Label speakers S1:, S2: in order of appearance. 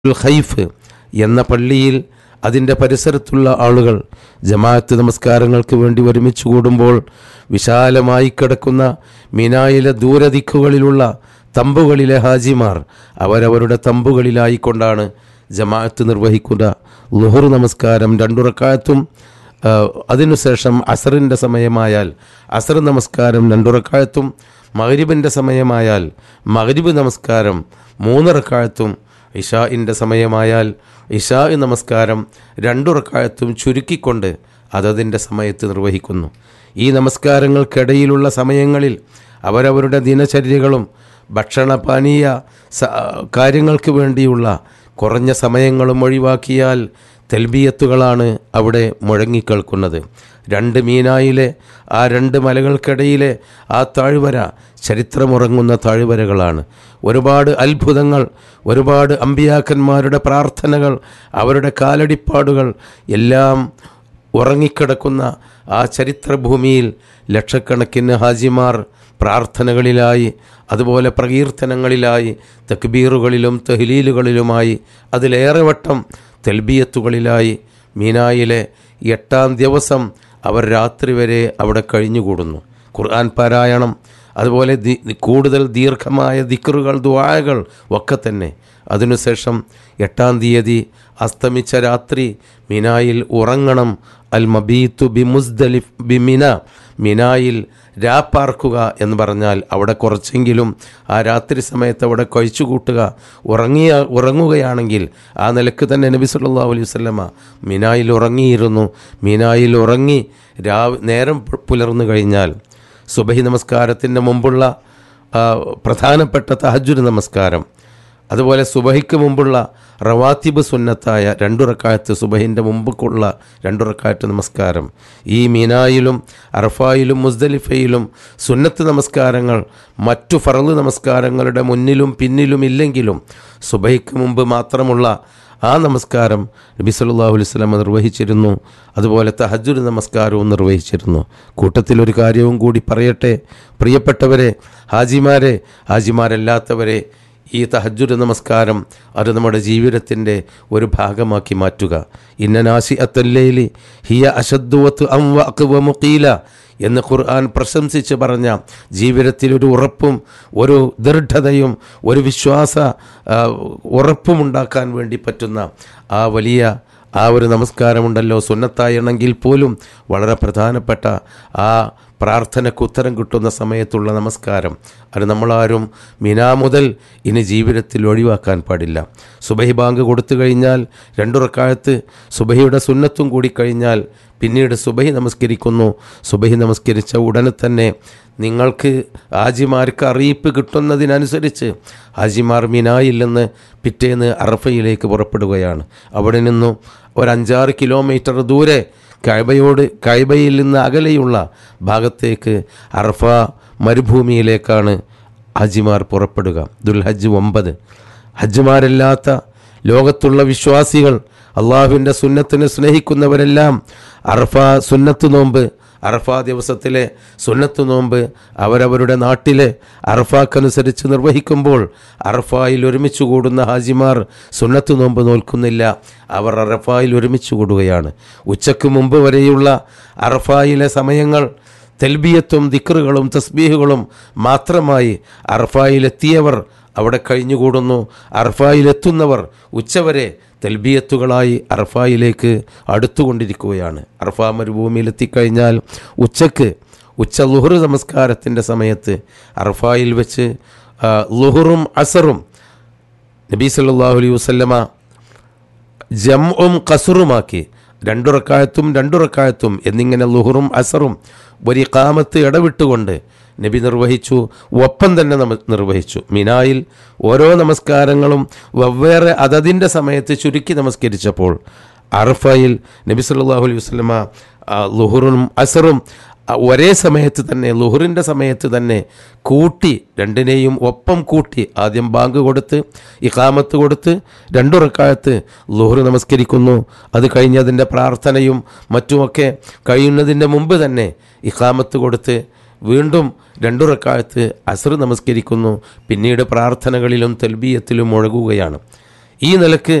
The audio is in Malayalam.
S1: ഉൽ ഖൈഫ് എന്ന പള്ളിയിൽ അതിൻ്റെ പരിസരത്തുള്ള ആളുകൾ ജമാഅത്ത് നമസ്കാരങ്ങൾക്ക് വേണ്ടി ഒരുമിച്ച് കൂടുമ്പോൾ വിശാലമായി കിടക്കുന്ന മിനായിലെ ദൂരദിക്കുകളിലുള്ള തമ്പുകളിലെ ഹാജിമാർ അവരവരുടെ തമ്പുകളിലായിക്കൊണ്ടാണ് ജമാഅത്ത് നിർവഹിക്കുന്ന ലുഹർ നമസ്കാരം രണ്ടുറക്കാലത്തും അതിനുശേഷം അസറിൻ്റെ സമയമായാൽ അസർ നമസ്കാരം രണ്ടുറക്കാലത്തും മഗ്രിബിൻ്റെ സമയമായാൽ മഗ്രിബ് നമസ്കാരം മൂന്നിറക്കാലത്തും ഇഷാഇൻ്റെ സമയമായാൽ ഇഷാ നമസ്കാരം രണ്ടുറക്കാലത്തും ചുരുക്കിക്കൊണ്ട് അതതിൻ്റെ സമയത്ത് നിർവഹിക്കുന്നു ഈ നമസ്കാരങ്ങൾക്കിടയിലുള്ള സമയങ്ങളിൽ അവരവരുടെ ദിനചര്യകളും ഭക്ഷണപാനീയ സ- കാര്യങ്ങൾക്ക് വേണ്ടിയുള്ള കുറഞ്ഞ സമയങ്ങളും ഒഴിവാക്കിയാൽ തെൽബിയത്തുകളാണ് അവിടെ മുഴങ്ങിക്കേൾക്കുന്നത് രണ്ട് മീനായിലെ ആ രണ്ട് മലകൾക്കിടയിലെ ആ താഴ്വര ചരിത്രമുറങ്ങുന്ന താഴ്വരകളാണ് ഒരുപാട് അത്ഭുതങ്ങൾ ഒരുപാട് അമ്പിയാക്കന്മാരുടെ പ്രാർത്ഥനകൾ അവരുടെ കാലടിപ്പാടുകൾ എല്ലാം ഉറങ്ങിക്കിടക്കുന്ന ആ ചരിത്രഭൂമിയിൽ ലക്ഷക്കണക്കിന് ഹാജിമാർ പ്രാർത്ഥനകളിലായി അതുപോലെ പ്രകീർത്തനങ്ങളിലായി തക്ബീറുകളിലും തഹ്ലീലുകളിലുമായി അതിലേറെ വട്ടം തെൽബിയത്തുകളിലായി മീനായിലെ എട്ടാം ദിവസം അവർ രാത്രി വരെ അവിടെ കഴിഞ്ഞുകൂടുന്നു ഖുർആൻ പാരായണം അതുപോലെ ദി- കൂടുതൽ ദീർഘമായ ദിക്റുകൾ ദ്വായകൾ ഒക്കെ തന്നെ അതിനുശേഷം എട്ടാം തീയതി അസ്തമിച്ച രാത്രി മിനായിൽ ഉറങ്ങണം അൽ മബീത്തു ബി മുസ്ദലിഫ് ബി മിന മിനായിൽ രാപ്പാർക്കുക എന്ന് പറഞ്ഞാൽ അവിടെ കുറച്ചെങ്കിലും ആ രാത്രി സമയത്ത് അവിടെ കഴിച്ചുകൂട്ടുക ഉറങ്ങിയ ഉറങ്ങുകയാണെങ്കിൽ ആ നിലക്ക് തന്നെ നബി സല്ലല്ലാഹു അലൈഹി വസല്ലമ മിനായിൽ ഉറങ്ങിയിരുന്നു മിനായിൽ ഉറങ്ങി രാവ് നേരം പു- പുലർന്നു കഴിഞ്ഞാൽ സുബഹി നമസ്കാരത്തിൻ്റെ മുമ്പുള്ള ആ, പ്രധാനപ്പെട്ട തഹജുദ് നമസ്കാരം അതുപോലെ സുബഹിക്ക് മുമ്പുള്ള റവാത്തിബ് സുന്നത്തായ രണ്ടുറക്കായത്ത് സുബഹിൻ്റെ മുമ്പുള്ള രണ്ടുറക്കായത്ത് നമസ്കാരം ഈ മീനായിലും അറഫായിലും മുസ്ദലിഫയിലും സുന്നത്ത് നമസ്കാരങ്ങൾ മറ്റു ഫറല് നമസ്കാരങ്ങളുടെ മുന്നിലും പിന്നിലും ഇല്ലെങ്കിലും സുബഹിക്ക് മുമ്പ് മാത്രമുള്ള ആ നമസ്കാരം നബി സല്ലല്ലാഹു അലൈഹി വസല്ലം നിർവഹിച്ചിരുന്നു അതുപോലെ തഹജ്ജുദ് നമസ്കാരവും നിർവഹിച്ചിരുന്നു കൂട്ടത്തിൽ ഒരു കാര്യവും കൂടി പറയട്ടെ പ്രിയപ്പെട്ടവരെ ഹാജിമാരെ ഹാജിമാരല്ലാത്തവരെ ഈ തഹജ്ജുദ് നമസ്കാരം അത് നമ്മുടെ ജീവിതത്തിൻ്റെ ഒരു ഭാഗമാക്കി മാറ്റുക ഇന്നനാശി അത്തല്ലേലി ഹിയ അശദ്വത്ത് അം വ മുഖീല എന്ന് ഖുർആൻ പ്രശംസിച്ച് പറഞ്ഞ ജീവിതത്തിൽ ഒരു ഉറപ്പും ഒരു ദൃഢതയും ഒരു വിശ്വാസ ആ, ഉറപ്പും ഉണ്ടാക്കാൻ വേണ്ടി പറ്റുന്ന ആ വലിയ ആ ഒരു നമസ്കാരമുണ്ടല്ലോ സുന്നത്തായണമെങ്കിൽ പോലും വളരെ പ്രധാനപ്പെട്ട ആ പ്രാർത്ഥനയ്ക്ക് ഉത്തരം കിട്ടുന്ന സമയത്തുള്ള നമസ്കാരം അത് നമ്മളാരും മിനാ മുതൽ ഇനി ജീവിതത്തിൽ ഒഴിവാക്കാൻ പാടില്ല സുബഹി ബാങ്ക് കൊടുത്തു കഴിഞ്ഞാൽ രണ്ടുറക്കാലത്ത് സുബഹിയുടെ സുന്നത്തും കൂടി കഴിഞ്ഞാൽ പിന്നീട് സുബഹി നമസ്കരിക്കുന്നു സുബഹി നമസ്കരിച്ച ഉടനെ തന്നെ നിങ്ങൾക്ക് ഹാജിമാർക്ക് അറിയിപ്പ് കിട്ടുന്നതിനനുസരിച്ച് ഹാജിമാർ മിനായിൽ നിന്ന് പിറ്റേന്ന് അറഫയിലേക്ക് പുറപ്പെടുകയാണ് അവിടെ നിന്നും ഒരു അഞ്ചാറ് കിലോമീറ്റർ ദൂരെ കൈബയോട് കൈബയിൽ നിന്ന് അകലെയുള്ള ഭാഗത്തേക്ക് അറഫ മരുഭൂമിയിലേക്കാണ് ഹജ്ജിമാർ പുറപ്പെടുക ദുൽഹജ്ജ് ഒമ്പത് ഹജ്ജുമാരല്ലാത്ത ലോകത്തുള്ള വിശ്വാസികൾ അള്ളാഹുവിൻ്റെ സുന്നത്തിനെ സ്നേഹിക്കുന്നവരെല്ലാം അറഫ സുന്നത്ത് നോമ്പ് അറഫ ദിവസത്തിലെ സുന്നത്ത് നോമ്പ് അവരവരുടെ നാട്ടിലെ അറഫാക്കനുസരിച്ച് നിർവഹിക്കുമ്പോൾ അറഫായിൽ ഒരുമിച്ച് കൂടുന്ന ഹാജിമാർ സുന്നത്ത് നോമ്പ് നോൽക്കുന്നില്ല അവർ അറഫായിൽ ഒരുമിച്ച് കൂടുകയാണ് ഉച്ചയ്ക്ക് മുമ്പ് വരെയുള്ള അറഫായിലെ സമയങ്ങൾ തെൽബിയത്തും ദിക്റുകളും തസ്ബീഹുകളും മാത്രമായി അറഫായിലെത്തിയവർ അവിടെ കഴിഞ്ഞുകൂടുന്നു അറഫായിലെത്തുന്നവർ ഉച്ചവരെ തെൽബിയത്തുകളായി അറഫായിലേക്ക് അടുത്തുകൊണ്ടിരിക്കുകയാണ് അറഫാ മരുഭൂമിയിലെത്തിക്കഴിഞ്ഞാൽ ഉച്ചക്ക് ഉച്ച ലുഹർ നമസ്കാരത്തിൻ്റെ സമയത്ത് അറഫായിൽ വെച്ച് ആ, ലുഹറും അസറും നബി സല്ലല്ലാഹു അലൈഹി വസല്ലമ ജംഉം കസുറുമാക്കി രണ്ടുറക്കായത്തും രണ്ടുറക്കായത്തും എന്നിങ്ങനെ ലുഹറും അസറും ഒരു കാമത്ത് ഇടവിട്ടുകൊണ്ട് നബി നിർവഹിച്ചു ഒപ്പം തന്നെ നമ നിർവഹിച്ചു മിനായിൽ ഓരോ നമസ്കാരങ്ങളും വെവ്വേറെ അതതിൻ്റെ സമയത്ത് ചുരുക്കി നമസ്കരിച്ചപ്പോൾ അറഫയിൽ നബി സല്ലല്ലാഹു അലൈഹി വസല്ലമ ആ, ലുഹറും അസറും ആ, ഒരേ സമയത്ത് തന്നെ ലുഹറിൻ്റെ സമയത്ത് തന്നെ കൂട്ടി രണ്ടിനെയും ഒപ്പം കൂട്ടി ആദ്യം ബാങ്ക് കൊടുത്ത് ഇഖാമത്ത് കൊടുത്ത് രണ്ടുറക്കാലത്ത് ലുഹർ നമസ്കരിക്കുന്നു അത് കഴിഞ്ഞ് അതിൻ്റെ പ്രാർത്ഥനയും മറ്റുമൊക്കെ കഴിയുന്നതിൻ്റെ മുമ്പ് തന്നെ ഇഖാമത്ത് കൊടുത്ത് വീണ്ടും രണ്ടുറക്കാലത്ത് അസർ നമസ്കരിക്കുന്നു പിന്നീട് പ്രാർത്ഥനകളിലും തെൽബീയത്തിലും മുഴകുകയാണ് ഈ നിലക്ക്